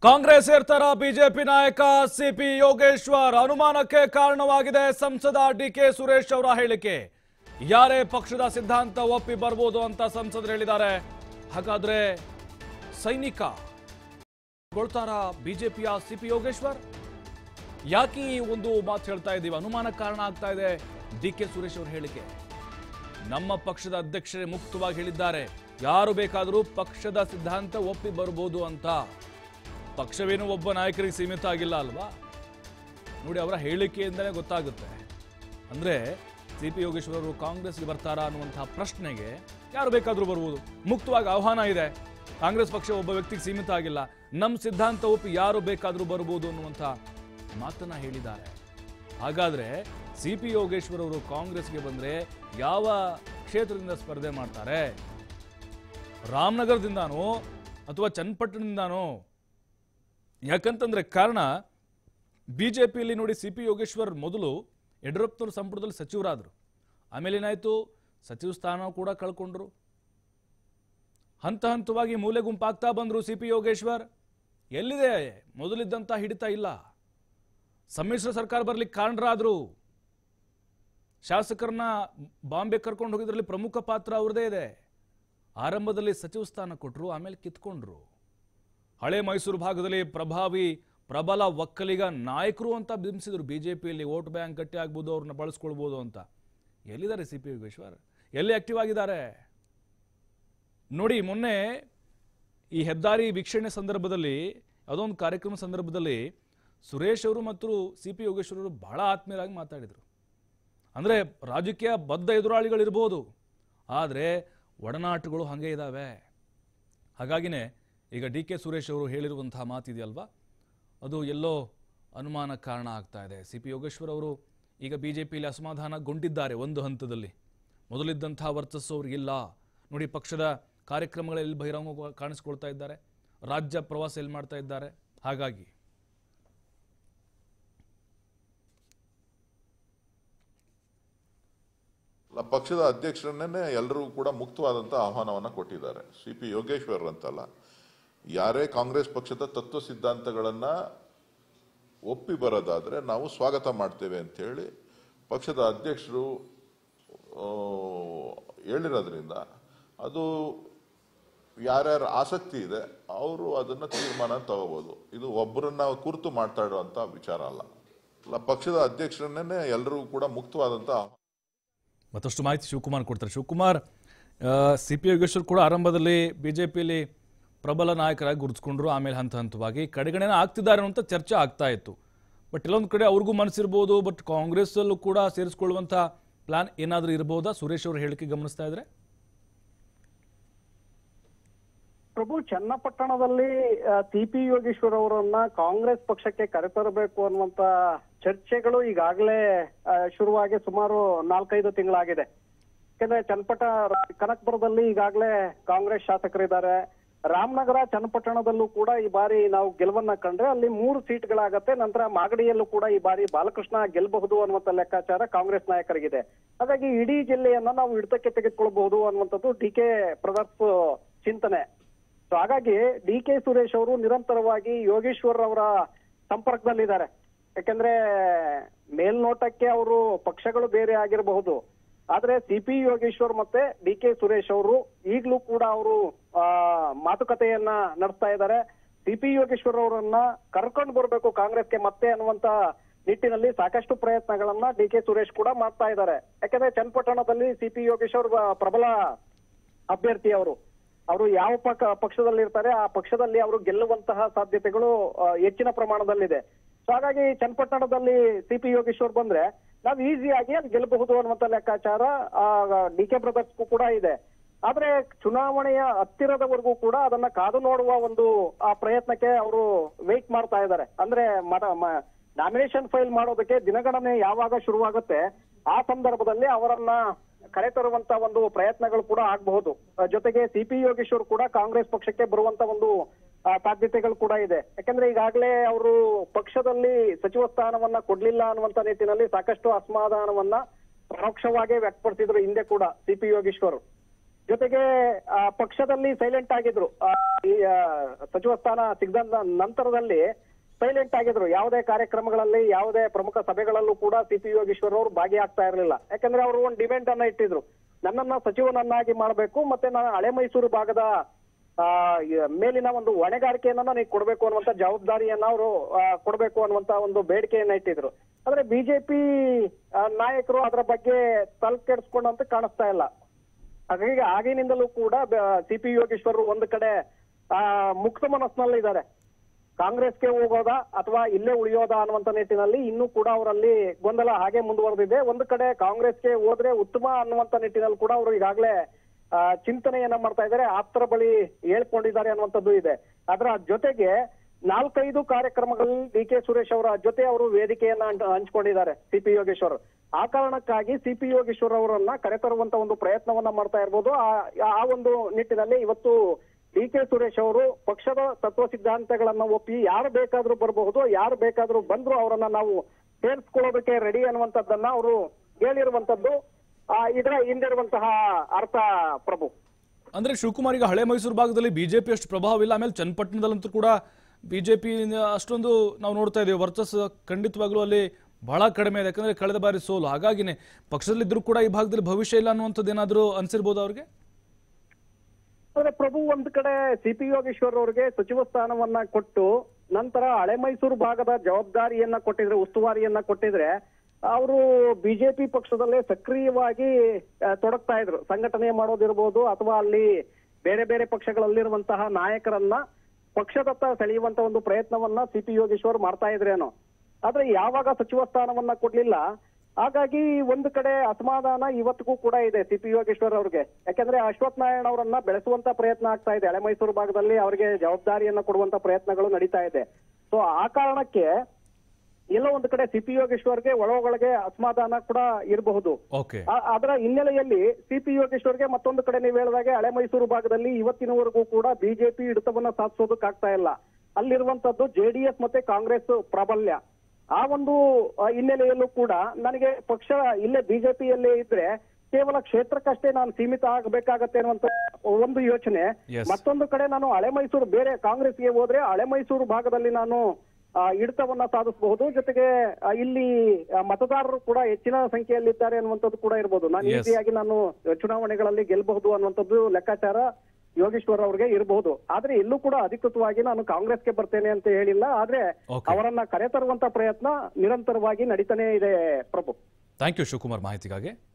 ಕಾಂಗ್ರೆಸ್ ಸೇರ್ತಾರ ಬಿಜೆಪಿ ನಾಯಕ ಸಿಪಿ ಯೋಗೇಶ್ವರ್ ಅನುಮಾನಕ್ಕೆ ಕಾರಣವಾಗಿದೆ ಸಂಸದ ಡಿಕೆ ಸುರೇಶ್ ಅವರ ಹೇಳಿಕೆ ಯಾರೇ ಪಕ್ಷದ ಸಿದ್ಧಾಂತ ಒಪ್ಪಿ ಬರ್ಬೋದು ಅಂತ ಸಂಸದರು ಹೇಳಿದ್ದಾರೆ ಹಾಗಾದ್ರೆ ಸೈನಿಕ ಗೊಳ್ತಾರ ಬಿಜೆಪಿಯ ಸಿಪಿ ಯೋಗೇಶ್ವರ್ ಯಾಕೆ ಈ ಒಂದು ಮಾತು ಹೇಳ್ತಾ ಇದ್ದೀವಿ ಅನುಮಾನ ಕಾರಣ ಆಗ್ತಾ ಇದೆ ಡಿ ಕೆ ಸುರೇಶ್ ಅವರ ಹೇಳಿಕೆ ನಮ್ಮ ಪಕ್ಷದ ಅಧ್ಯಕ್ಷರೇ ಮುಕ್ತವಾಗಿ ಹೇಳಿದ್ದಾರೆ ಯಾರು ಬೇಕಾದರೂ ಪಕ್ಷದ ಸಿದ್ಧಾಂತ ಒಪ್ಪಿ ಬರ್ಬೋದು ಅಂತ ಪಕ್ಷವೇನು ಒಬ್ಬ ನಾಯಕರಿಗೆ ಸೀಮಿತ ಆಗಿಲ್ಲ ಅಲ್ವಾ ನೋಡಿ ಅವರ ಹೇಳಿಕೆಯಿಂದಲೇ ಗೊತ್ತಾಗುತ್ತೆ ಅಂದ್ರೆ ಸಿ ಪಿ ಯೋಗೇಶ್ವರ್ ಅವರು ಕಾಂಗ್ರೆಸ್ಗೆ ಬರ್ತಾರಾ ಅನ್ನುವಂತಹ ಪ್ರಶ್ನೆಗೆ ಯಾರು ಬೇಕಾದರೂ ಬರ್ಬೋದು ಮುಕ್ತವಾಗಿ ಆಹ್ವಾನ ಇದೆ ಕಾಂಗ್ರೆಸ್ ಪಕ್ಷ ಒಬ್ಬ ವ್ಯಕ್ತಿಗೆ ಸೀಮಿತ ಆಗಿಲ್ಲ ನಮ್ಮ ಸಿದ್ಧಾಂತ ಒಪ್ಪಿ ಯಾರು ಬೇಕಾದರೂ ಬರ್ಬೋದು ಅನ್ನುವಂಥ ಮಾತನ್ನ ಹೇಳಿದ್ದಾರೆ ಹಾಗಾದ್ರೆ ಸಿ ಪಿ ಯೋಗೇಶ್ವರ್ ಅವರು ಕಾಂಗ್ರೆಸ್ಗೆ ಬಂದ್ರೆ ಯಾವ ಕ್ಷೇತ್ರದಿಂದ ಸ್ಪರ್ಧೆ ಮಾಡ್ತಾರೆ ರಾಮನಗರದಿಂದಾನೋ ಅಥವಾ ಚನ್ನಪಟ್ಟಣದಿಂದಾನೋ ಯಾಕಂತಂದ್ರೆ ಕಾರಣ ಬಿಜೆಪಿಯಲ್ಲಿ ನೋಡಿ ಸಿ ಪಿ ಯೋಗೇಶ್ವರ್ ಮೊದಲು ಯಡಿಯೂರಪ್ಪನವ್ರ ಸಂಪುಟದಲ್ಲಿ ಸಚಿವರಾದರು ಆಮೇಲೆ ಏನಾಯ್ತು ಸಚಿವ ಸ್ಥಾನ ಕೂಡ ಕಳ್ಕೊಂಡ್ರು ಹಂತ ಹಂತವಾಗಿ ಮೂಲೆ ಗುಂಪಾಗ್ತಾ ಬಂದ್ರು ಸಿ ಪಿ ಯೋಗೇಶ್ವರ್ ಎಲ್ಲಿದೆ ಮೊದಲಿದ್ದಂತ ಹಿಡಿತ ಇಲ್ಲ ಸಮ್ಮಿಶ್ರ ಸರ್ಕಾರ ಬರ್ಲಿಕ್ಕೆ ಕಾರಣರಾದ್ರು ಶಾಸಕರನ್ನ ಬಾಂಬೆ ಕರ್ಕೊಂಡು ಹೋಗಿದ್ರಲ್ಲಿ ಪ್ರಮುಖ ಪಾತ್ರ ಅವ್ರದೇ ಇದೆ ಆರಂಭದಲ್ಲಿ ಸಚಿವ ಸ್ಥಾನ ಕೊಟ್ಟರು ಆಮೇಲೆ ಕಿತ್ಕೊಂಡ್ರು ಹಳೆ ಮೈಸೂರು ಭಾಗದಲ್ಲಿ ಪ್ರಭಾವಿ ಪ್ರಬಲ ಒಕ್ಕಲಿಗ ನಾಯಕರು ಅಂತ ಬಿಂಬಿಸಿದ್ರು ಬಿಜೆಪಿಯಲ್ಲಿ ವೋಟ್ ಬ್ಯಾಂಕ್ ಗಟ್ಟಿ ಆಗ್ಬೋದು ಅವ್ರನ್ನ ಬಳಸ್ಕೊಳ್ಬೋದು ಅಂತ ಎಲ್ಲಿದ್ದಾರೆ ಸಿ ಪಿ ಯೋಗೇಶ್ವರ್ ಎಲ್ಲಿ ಆಕ್ಟಿವ್ ಆಗಿದ್ದಾರೆ ನೋಡಿ ಮೊನ್ನೆ ಈ ಹೆದ್ದಾರಿ ವೀಕ್ಷಣೆ ಸಂದರ್ಭದಲ್ಲಿ ಅದೊಂದು ಕಾರ್ಯಕ್ರಮ ಸಂದರ್ಭದಲ್ಲಿ ಸುರೇಶ್ ಅವರು ಮತ್ತು ಸಿ ಪಿ ಯೋಗೇಶ್ವರ್ ಅವರು ಬಹಳ ಆತ್ಮೀಯರಾಗಿ ಮಾತಾಡಿದರು ಅಂದರೆ ರಾಜಕೀಯ ಬದ್ಧ ಎದುರಾಳಿಗಳಿರ್ಬೋದು ಆದರೆ ಒಡನಾಟಗಳು ಹಾಗೆ ಇದ್ದಾವೆ ಹಾಗಾಗಿನೇ ಈಗ ಡಿ ಕೆ ಸುರೇಶ್ ಅವರು ಹೇಳಿರುವಂತಹ ಮಾತಿದೆಯಲ್ವಾ ಅದು ಎಲ್ಲೋ ಅನುಮಾನ ಕಾರಣ ಆಗ್ತಾ ಇದೆ ಸಿ ಪಿ ಯೋಗೇಶ್ವರ್ ಅವರು ಈಗ ಬಿ ಜೆ ಪಿಯಲ್ಲಿ ಅಸಮಾಧಾನಗೊಂಡಿದ್ದಾರೆ ಒಂದು ಹಂತದಲ್ಲಿ ಮೊದಲಿದ್ದಂತಹ ವರ್ಚಸ್ಸು ಅವ್ರಿಗಿಲ್ಲ ನೋಡಿ ಪಕ್ಷದ ಕಾರ್ಯಕ್ರಮಗಳಲ್ಲಿ ಬಹಿರಂಗ ಕಾಣಿಸ್ಕೊಳ್ತಾ ಇದ್ದಾರೆ ರಾಜ್ಯ ಪ್ರವಾಸ ಎಲ್ಲಿ ಮಾಡ್ತಾ ಇದ್ದಾರೆ ಹಾಗಾಗಿ ಅಲ್ಲ, ಪಕ್ಷದ ಅಧ್ಯಕ್ಷರನ್ನೇ ಎಲ್ಲರೂ ಕೂಡ ಮುಕ್ತವಾದಂಥ ಆಹ್ವಾನವನ್ನು ಕೊಟ್ಟಿದ್ದಾರೆ ಸಿ ಪಿ ಯೋಗೇಶ್ವರ್ ಅಂತಲ್ಲ ಯಾರೇ ಕಾಂಗ್ರೆಸ್ ಪಕ್ಷದ ತತ್ವ ಸಿದ್ಧಾಂತಗಳನ್ನ ಒಪ್ಪಿ ಬರೋದಾದ್ರೆ ನಾವು ಸ್ವಾಗತ ಮಾಡ್ತೇವೆ ಅಂತ ಹೇಳಿ ಪಕ್ಷದ ಅಧ್ಯಕ್ಷರು ಆ, ಹೇಳಿರೋದ್ರಿಂದ ಅದು ಯಾರ್ಯಾರ ಆಸಕ್ತಿ ಇದೆ ಅವರು ಅದನ್ನ ತೀರ್ಮಾನ ತಗೋಬಹುದು ಇದು ಒಬ್ಬರನ್ನ ಕುರಿತು ಮಾತಾಡುವಂತ ವಿಚಾರ ಅಲ್ಲ ಅಲ್ಲ, ಪಕ್ಷದ ಅಧ್ಯಕ್ಷರನ್ನೇ ಎಲ್ಲರೂ ಕೂಡ ಮುಕ್ತವಾದಂಥ ಆಹ್ವಾನ ಮತ್ತಷ್ಟು ಮಾಹಿತಿ ಶಿವಕುಮಾರ್ ಕೊಡ್ತಾರೆ ಶಿವಕುಮಾರ್ ಸಿ ಪಿ ಯೋಗೇಶ್ವರ್ ಕೂಡ ಆರಂಭದಲ್ಲಿ ಬಿಜೆಪಿಯಲ್ಲಿ ಪ್ರಬಲ ನಾಯಕರಾಗಿ ಗುರುತಿಸ್ಕೊಂಡ್ರು ಆಮೇಲೆ ಹಂತ ಹಂತವಾಗಿ ಕಡೆಗಣನೆ ಆಗ್ತಿದ್ದಾರೆ ಅಂತ ಚರ್ಚೆ ಆಗ್ತಾ ಇತ್ತು ಬಟ್ ಎಲ್ಲೊಂದು ಕಡೆ ಅವ್ರಿಗೂ ಮನಸ್ಸಿರ್ಬೋದು ಬಟ್ ಕಾಂಗ್ರೆಸ್ಸಲ್ಲೂ ಕೂಡ ಸೇರಿಸ್ಕೊಳ್ಳುವಂಥ ಪ್ಲಾನ್ ಏನಾದರೂ ಇರ್ಬೋದಾ ಸುರೇಶ್ ಅವ್ರ ಹೇಳಿಕೆ ಗಮನಿಸ್ತಾ ಇದ್ರೆ ಪ್ರಭು ಚನ್ನಪಟ್ಟಣದಲ್ಲಿ ಸಿ ಪಿ ಯೋಗೇಶ್ವರ್ ಅವರನ್ನ ಕಾಂಗ್ರೆಸ್ ಪಕ್ಷಕ್ಕೆ ಕರೆತರಬೇಕು ಅನ್ನುವಂತ ಚರ್ಚೆಗಳು ಈಗಾಗಲೇ ಆ, ಶುರುವಾಗಿ ಸುಮಾರು ನಾಲ್ಕೈದು ತಿಂಗಳಾಗಿದೆ ಯಾಕಂದ್ರೆ ಚನ್ನಪಟ್ಟ ಕನಕಪುರದಲ್ಲಿ ಈಗಾಗಲೇ ಕಾಂಗ್ರೆಸ್ ಶಾಸಕರಿದ್ದಾರೆ ರಾಮನಗರ ಚನ್ನಪಟ್ಟಣದಲ್ಲೂ ಕೂಡ ಈ ಬಾರಿ ನಾವು ಗೆಲುವನ್ನ ಕಂಡ್ರೆ ಅಲ್ಲಿ ಮೂರು ಸೀಟ್ಗಳಾಗತ್ತೆ ನಂತರ ಮಾಗಡಿಯಲ್ಲೂ ಕೂಡ ಈ ಬಾರಿ ಬಾಲಕೃಷ್ಣ ಗೆಲ್ಲಬಹುದು ಅನ್ನುವಂತ ಲೆಕ್ಕಾಚಾರ ಕಾಂಗ್ರೆಸ್ ನಾಯಕರಿಗಿದೆ ಹಾಗಾಗಿ ಇಡೀ ಜಿಲ್ಲೆಯನ್ನ ನಾವು ಹಿಡಿತಕ್ಕೆ ತೆಗೆದುಕೊಳ್ಬಹುದು ಅನ್ನುವಂಥದ್ದು ಡಿ ಕೆ ಬ್ರದರ್ಸ್ ಚಿಂತನೆ ಸೊ ಹಾಗಾಗಿ ಡಿ ಕೆ ಸುರೇಶ್ ಅವರು ನಿರಂತರವಾಗಿ ಯೋಗೇಶ್ವರ್ ಅವರ ಸಂಪರ್ಕದಲ್ಲಿದ್ದಾರೆ ಯಾಕಂದ್ರೆ ಮೇಲ್ನೋಟಕ್ಕೆ ಅವರು ಪಕ್ಷಗಳು ಬೇರೆ ಆಗಿರಬಹುದು ಆದ್ರೆ ಸಿ ಪಿ ಯೋಗೇಶ್ವರ್ ಮತ್ತೆ ಡಿ ಕೆ ಸುರೇಶ್ ಅವರು ಈಗಲೂ ಕೂಡ ಅವರು ಆ ಮಾತುಕತೆಯನ್ನ ನಡೆಸ್ತಾ ಇದ್ದಾರೆ ಸಿ ಪಿ ಯೋಗೇಶ್ವರ್ ಅವರನ್ನ ಕರ್ಕೊಂಡು ಬರ್ಬೇಕು ಕಾಂಗ್ರೆಸ್ಗೆ ಮತ್ತೆ ಅನ್ನುವಂತ ನಿಟ್ಟಿನಲ್ಲಿ ಸಾಕಷ್ಟು ಪ್ರಯತ್ನಗಳನ್ನ ಡಿ ಕೆ ಸುರೇಶ್ ಕೂಡ ಮಾಡ್ತಾ ಇದ್ದಾರೆ ಯಾಕಂದ್ರೆ ಚನ್ನಪಟ್ಟಣದಲ್ಲಿ ಸಿ ಪಿ ಯೋಗೇಶ್ವರ್ ಬ- ಪ್ರಬಲ ಅಭ್ಯರ್ಥಿ ಅವರು ಅವರು ಯಾವ ಪಕ್ಕ ಪಕ್ಷದಲ್ಲಿ ಇರ್ತಾರೆ ಆ ಪಕ್ಷದಲ್ಲಿ ಅವರು ಗೆಲ್ಲುವಂತಹ ಸಾಧ್ಯತೆಗಳು ಆ, ಹೆಚ್ಚಿನ ಪ್ರಮಾಣದಲ್ಲಿದೆ ಸೊ ಹಾಗಾಗಿ ಚನ್ನಪಟ್ಟಣದಲ್ಲಿ ಸಿ ಪಿ ಯೋಗೇಶ್ವರ್ ಬಂದ್ರೆ ನಾವು ಈಸಿಯಾಗಿ ಅದು ಗೆಲ್ಲಬಹುದು ಅನ್ನುವಂತ ಲೆಕ್ಕಾಚಾರ ಡಿ ಕೆ ಬ್ರದರ್ಸ್ಗೂ ಕೂಡ ಇದೆ ಆದ್ರೆ ಚುನಾವಣೆಯ ಹತ್ತಿರದವರೆಗೂ ಕೂಡ ಅದನ್ನ ಕಾದು ನೋಡುವ ಒಂದು ಆ ಪ್ರಯತ್ನಕ್ಕೆ ಅವರು ವೇಟ್ ಮಾಡ್ತಾ ಇದ್ದಾರೆ ಅಂದ್ರೆ ಮತ ನಾಮಿನೇಷನ್ ಫೈಲ್ ಮಾಡೋದಕ್ಕೆ ದಿನಗಣನೆ ಯಾವಾಗ ಶುರುವಾಗುತ್ತೆ ಆ ಸಂದರ್ಭದಲ್ಲಿ ಅವರನ್ನ ಕರೆತರುವಂತ ಒಂದು ಪ್ರಯತ್ನಗಳು ಕೂಡ ಆಗಬಹುದು ಜೊತೆಗೆ ಸಿ ಪಿ ಯೋಗೇಶ್ವರ್ ಕೂಡ ಕಾಂಗ್ರೆಸ್ ಪಕ್ಷಕ್ಕೆ ಬರುವಂತ ಒಂದು ಆ, ಸಾಧ್ಯತೆಗಳು ಕೂಡ ಇದೆ ಯಾಕಂದ್ರೆ ಈಗಾಗಲೇ ಅವರು ಪಕ್ಷದಲ್ಲಿ ಸಚಿವ ಸ್ಥಾನವನ್ನ ಕೊಡ್ಲಿಲ್ಲ ಅನ್ನುವಂತ ನಿಟ್ಟಿನಲ್ಲಿ ಸಾಕಷ್ಟು ಅಸಮಾಧಾನವನ್ನ ಪರೋಕ್ಷವಾಗಿ ವ್ಯಕ್ತಪಡಿಸಿದ್ರು ಹಿಂದೆ ಕೂಡ ಸಿ ಪಿ ಯೋಗೇಶ್ವರ್ ಜೊತೆಗೆ ಆ, ಪಕ್ಷದಲ್ಲಿ ಸೈಲೆಂಟ್ ಆಗಿದ್ರು ಆ, ಈ ಆ, ಸಚಿವ ಸ್ಥಾನ ಸಿಗದ ನಂತರದಲ್ಲಿ ಸೈಲೆಂಟ್ ಆಗಿದ್ರು ಯಾವುದೇ ಕಾರ್ಯಕ್ರಮಗಳಲ್ಲಿ ಯಾವುದೇ ಪ್ರಮುಖ ಸಭೆಗಳಲ್ಲೂ ಕೂಡ ಸಿ ಪಿ ಯೋಗೇಶ್ವರ್ ಅವರು ಭಾಗಿಯಾಗ್ತಾ ಇರಲಿಲ್ಲ ಯಾಕಂದ್ರೆ ಅವರು ಒಂದು ಡಿಮ್ಯಾಂಡ್ ಅನ್ನ ಇಟ್ಟಿದ್ರು ನನ್ನನ್ನ ಸಚಿವನನ್ನಾಗಿ ಮಾಡಬೇಕು ಮತ್ತೆ ನಾನು ಹಳೆ ಮೈಸೂರು ಭಾಗದ ಆ, ಈ ಮೇಲಿನ ಒಂದು ಹೊಣೆಗಾರಿಕೆಯನ್ನ ನನಗೆ ಕೊಡಬೇಕು ಅನ್ನುವಂತ ಜವಾಬ್ದಾರಿಯನ್ನ ಅವರು ಕೊಡಬೇಕು ಅನ್ನುವಂತ ಒಂದು ಬೇಡಿಕೆಯನ್ನ ಇಟ್ಟಿದ್ರು ಆದ್ರೆ ಬಿಜೆಪಿ ನಾಯಕರು ಅದರ ಬಗ್ಗೆ ತಲೆ ಕೆಡಿಸ್ಕೊಂಡಂತ ಕಾಣಿಸ್ತಾ ಇಲ್ಲ ಹಾಗಾಗಿ ಆಗಿನಿಂದಲೂ ಕೂಡ ಸಿ ಪಿ ಯೋಗೇಶ್ವರ್ ಒಂದು ಕಡೆ ಆ ಮುಕ್ತ ಮನಸ್ಸಿನಲ್ಲಿ ಇದ್ದಾರೆ ಕಾಂಗ್ರೆಸ್ಗೆ ಹೋಗೋದಾ ಅಥವಾ ಇಲ್ಲೇ ಉಳಿಯೋದಾ ಅನ್ನುವಂತ ನಿಟ್ಟಿನಲ್ಲಿ ಇನ್ನೂ ಕೂಡ ಅವರಲ್ಲಿ ಗೊಂದಲ ಹಾಗೆ ಮುಂದುವರೆದಿದೆ ಒಂದು ಕಡೆ ಕಾಂಗ್ರೆಸ್ಗೆ ಹೋದ್ರೆ ಉತ್ತಮ ಅನ್ನುವಂತ ನಿಟ್ಟಿನಲ್ಲಿ ಕೂಡ ಅವರು ಈಗಾಗಲೇ ಆ, ಚಿಂತನೆಯನ್ನ ಮಾಡ್ತಾ ಇದ್ದಾರೆ ಆಪ್ತರ ಬಳಿ ಹೇಳ್ಕೊಂಡಿದ್ದಾರೆ ಅನ್ನುವಂಥದ್ದು ಇದೆ ಅದರ ಜೊತೆಗೆ ನಾಲ್ಕೈದು ಕಾರ್ಯಕ್ರಮಗಳಲ್ಲಿ ಡಿ ಕೆ ಸುರೇಶ್ ಅವರ ಜೊತೆ ಅವರು ವೇದಿಕೆಯನ್ನ ಹಂಚ್- ಹಂಚ್ಕೊಂಡಿದ್ದಾರೆ ಸಿ ಪಿ ಯೋಗೇಶ್ವರ್ ಆ ಕಾರಣಕ್ಕಾಗಿ ಸಿ ಪಿ ಯೋಗೇಶ್ವರ್ ಅವರನ್ನ ಕರೆತರುವಂತ ಒಂದು ಪ್ರಯತ್ನವನ್ನ ಮಾಡ್ತಾ ಇರ್ಬೋದು ಆ- ಆ ಒಂದು ನಿಟ್ಟಿನಲ್ಲಿ ಇವತ್ತು ಡಿ ಕೆ ಸುರೇಶ್ ಅವರು ಪಕ್ಷದ ತತ್ವ ಸಿದ್ಧಾಂತಗಳನ್ನ ಒಪ್ಪಿ ಯಾರು ಬೇಕಾದ್ರೂ ಬರಬಹುದು ಯಾರು ಬೇಕಾದ್ರೂ ಬಂದ್ರು ಅವರನ್ನ ನಾವು ಸೇರಿಸ್ಕೊಳ್ಳೋದಕ್ಕೆ ರೆಡಿ ಅನ್ನುವಂಥದ್ದನ್ನ ಅವರು ಹೇಳಿರುವಂತದ್ದು ಆ, ಇದರ ಹಿಂದಿರುವಂತಹ ಅರ್ಥ ಪ್ರಭು ಅಂದ್ರೆ ಶಿವಕುಮಾರ್ ಈಗ ಹಳೆ ಮೈಸೂರು ಭಾಗದಲ್ಲಿ ಬಿಜೆಪಿ ಅಷ್ಟು ಪ್ರಭಾವ ಇಲ್ಲ ಆಮೇಲೆ ಚನ್ನಪಟ್ಟಣದಲ್ಲಂತೂ ಕೂಡ ಬಿಜೆಪಿ ಅಷ್ಟೊಂದು ನಾವು ನೋಡ್ತಾ ಇದ್ದೀವಿ ವರ್ಚಸ್ಸು ಖಂಡಿತವಾಗ್ಲೂ ಅಲ್ಲಿ ಬಹಳ ಕಡಿಮೆ ಇದೆ ಯಾಕಂದ್ರೆ ಕಳೆದ ಬಾರಿ ಸೋಲು ಹಾಗಾಗಿನೇ ಪಕ್ಷದಲ್ಲಿದ್ದರೂ ಕೂಡ ಈ ಭಾಗದಲ್ಲಿ ಭವಿಷ್ಯ ಇಲ್ಲ ಅನ್ನುವಂಥದ್ದು ಏನಾದರೂ ಅನ್ಸಿರ್ಬೋದು ಅವ್ರಿಗೆ ಆದ್ರೆ ಪ್ರಭು ಒಂದ್ ಕಡೆ ಸಿ ಪಿ ಯೋಗೇಶ್ವರ್ ಅವರಿಗೆ ಸಚಿವ ಸ್ಥಾನವನ್ನ ಕೊಟ್ಟು ನಂತರ ಹಳೆ ಮೈಸೂರು ಭಾಗದ ಜವಾಬ್ದಾರಿಯನ್ನ ಕೊಟ್ಟಿದ್ರೆ ಉಸ್ತುವಾರಿಯನ್ನ ಕೊಟ್ಟಿದ್ರೆ ಅವರು ಬಿಜೆಪಿ ಪಕ್ಷದಲ್ಲೇ ಸಕ್ರಿಯವಾಗಿ ಆ, ತೊಡಗ್ತಾ ಇದ್ರು ಸಂಘಟನೆ ಮಾಡೋದಿರ್ಬೋದು ಅಥವಾ ಅಲ್ಲಿ ಬೇರೆ ಬೇರೆ ಪಕ್ಷಗಳಲ್ಲಿರುವಂತಹ ನಾಯಕರನ್ನ ಪಕ್ಷದತ್ತ ಸೆಳೆಯುವಂತ ಒಂದು ಪ್ರಯತ್ನವನ್ನ ಸಿ ಪಿ ಯೋಗೇಶ್ವರ್ ಮಾಡ್ತಾ ಇದ್ರೇನೋ ಆದ್ರೆ ಯಾವಾಗ ಸಚಿವ ಸ್ಥಾನವನ್ನ ಕೊಡ್ಲಿಲ್ಲ ಹಾಗಾಗಿ ಒಂದು ಕಡೆ ಅಸಮಾಧಾನ ಇವತ್ತಿಗೂ ಕೂಡ ಇದೆ ಸಿ ಪಿ ಯೋಗೇಶ್ವರ್ ಅವ್ರಿಗೆ ಯಾಕಂದ್ರೆ ಅಶ್ವಥ್ ನಾರಾಯಣ ಅವರನ್ನ ಬೆಳೆಸುವಂತ ಪ್ರಯತ್ನ ಆಗ್ತಾ ಇದೆ ಹಳೆ ಮೈಸೂರು ಭಾಗದಲ್ಲಿ ಅವರಿಗೆ ಜವಾಬ್ದಾರಿಯನ್ನ ಕೊಡುವಂತ ಪ್ರಯತ್ನಗಳು ನಡೀತಾ ಇದೆ ಸೊ ಆ ಕಾರಣಕ್ಕೆ ಎಲ್ಲೋ ಒಂದು ಕಡೆ ಸಿ ಪಿ ಯೋಗೇಶ್ವರ್ಗೆ ಒಳಗೊಳಗೆ ಅಸಮಾಧಾನ ಕೂಡ ಇರಬಹುದು ಓಕೆ ಆ- ಅದರ ಹಿನ್ನೆಲೆಯಲ್ಲಿ ಸಿ ಪಿ ಯೋಗೇಶ್ವರ್ಗೆ ಮತ್ತೊಂದು ಕಡೆ ನೀವು ಹೇಳಿದಾಗೆ ಹಳೆ ಮೈಸೂರು ಭಾಗದಲ್ಲಿ ಇವತ್ತಿನವರೆಗೂ ಕೂಡ ಬಿಜೆಪಿ ಹಿಡಿತವನ್ನ ಸಾಧಿಸೋದಕ್ಕಾಗ್ತಾ ಇಲ್ಲ ಅಲ್ಲಿರುವಂತದ್ದು ಜೆಡಿಎಸ್ ಮತ್ತೆ ಕಾಂಗ್ರೆಸ್ ಪ್ರಾಬಲ್ಯ ಆ ಒಂದು ಆ, ಹಿನ್ನೆಲೆಯಲ್ಲೂ ಕೂಡ ನನಗೆ ಪಕ್ಷ ಇಲ್ಲೇ ಬಿಜೆಪಿಯಲ್ಲೇ ಇದ್ರೆ ಕೇವಲ ಕ್ಷೇತ್ರಕ್ಕಷ್ಟೇ ನಾನು ಸೀಮಿತ ಆಗಬೇಕಾಗತ್ತೆ ಅನ್ನುವಂತ ಒಂದು ಯೋಚನೆ Yes. ಮತ್ತೊಂದು ಕಡೆ ನಾನು ಹಳೆ ಮೈಸೂರು ಬೇರೆ ಕಾಂಗ್ರೆಸ್ಗೆ ಹೋದ್ರೆ ಹಳೆ ಮೈಸೂರು ಭಾಗದಲ್ಲಿ ನಾನು ಆ, ಹಿಡಿತವನ್ನ ಸಾಧಿಸಬಹುದು ಜೊತೆಗೆ ಆ, ಇಲ್ಲಿ ಆ, ಮತದಾರರು ಕೂಡ ಹೆಚ್ಚಿನ ಸಂಖ್ಯೆಯಲ್ಲಿದ್ದಾರೆ ಅನ್ನುವಂಥದ್ದು ಕೂಡ ಇರ್ಬೋದು ನಾನು Yes. ಈಸಿಯಾಗಿ ನಾನು ಚುನಾವಣೆಗಳಲ್ಲಿ ಗೆಲ್ಲಬಹುದು ಅನ್ನುವಂಥದ್ದು ಲೆಕ್ಕಾಚಾರ ಯೋಗೇಶ್ವರ್ ಅವರಿಗೆ ಇರಬಹುದು ಆದ್ರೆ ಇಲ್ಲೂ ಕೂಡ ಅಧಿಕೃತವಾಗಿ ನಾನು ಕಾಂಗ್ರೆಸ್ಗೆ ಬರ್ತೇನೆ ಅಂತ ಹೇಳಿಲ್ಲ ಆದ್ರೆ Okay. ಅವರನ್ನ ಕರೆತರುವಂತ ಪ್ರಯತ್ನ ನಿರಂತರವಾಗಿ ನಡೀತಾನೆ ಇದೆ ಪ್ರಭು ಥ್ಯಾಂಕ್ ಯು ಶಿವಕುಮಾರ್ ಮಾಹಿತಿಗಾಗಿ